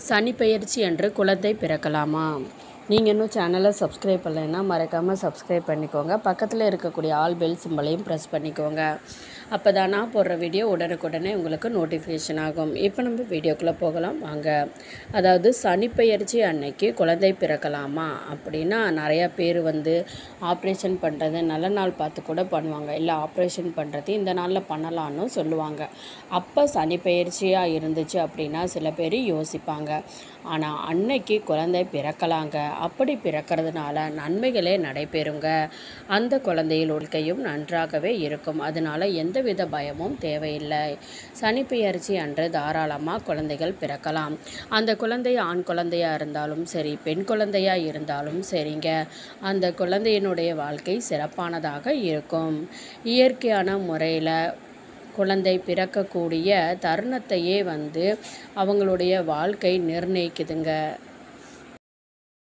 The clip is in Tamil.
சனி பெயர்ச்சி அன்று குழந்தை பிறக்கலாமா நீங்கள் இன்னும் சேனலை சப்ஸ்கிரைப் பண்ணலைன்னா மறக்காமல் சப்ஸ்கிரைப் பண்ணிக்கோங்க பக்கத்தில் இருக்கக்கூடிய ஆல் பெல் சிம்பளையும் ப்ரெஸ் பண்ணிக்கோங்க அப்போ தான் நான் போடுற வீடியோ உடனுக்குடனே உங்களுக்கு நோட்டிஃபிகேஷன் ஆகும் இப்போ நம்ம வீடியோக்குள்ளே போகலாம் வாங்க அதாவது சனி பெயர்ச்சி அன்னைக்கு குழந்தை பிறக்கலாமா அப்படின்னா நிறையா பேர் வந்து ஆப்ரேஷன் பண்ணுறது நல்ல நாள் பார்த்து கூட பண்ணுவாங்க இல்லை ஆப்ரேஷன் பண்ணுறது இந்த நாளில் பண்ணலான்னு சொல்லுவாங்க அப்போ சனி பெயர்ச்சியாக இருந்துச்சு அப்படின்னா சில பேர் யோசிப்பாங்க ஆனால் அன்னைக்கு குழந்தை பிறக்கலாங்க அப்படி பிறக்கிறதுனால நன்மைகளே நடைபெறுங்க அந்த குழந்தையில் உள்கையும் நன்றாகவே இருக்கும் அதனால எந்தவித பயமும் தேவையில்லை சனி பெயர்ச்சி அன்று தாராளமாக குழந்தைகள் பிறக்கலாம் அந்த குழந்தை ஆண் குழந்தையாக இருந்தாலும் சரி பெண் குழந்தையாக இருந்தாலும் சரிங்க அந்த குழந்தையினுடைய வாழ்க்கை சிறப்பானதாக இருக்கும் இயற்கையான முறையில் குழந்தை பிறக்கக்கூடிய தருணத்தையே வந்து அவங்களுடைய வாழ்க்கை நிர்ணயிக்குதுங்க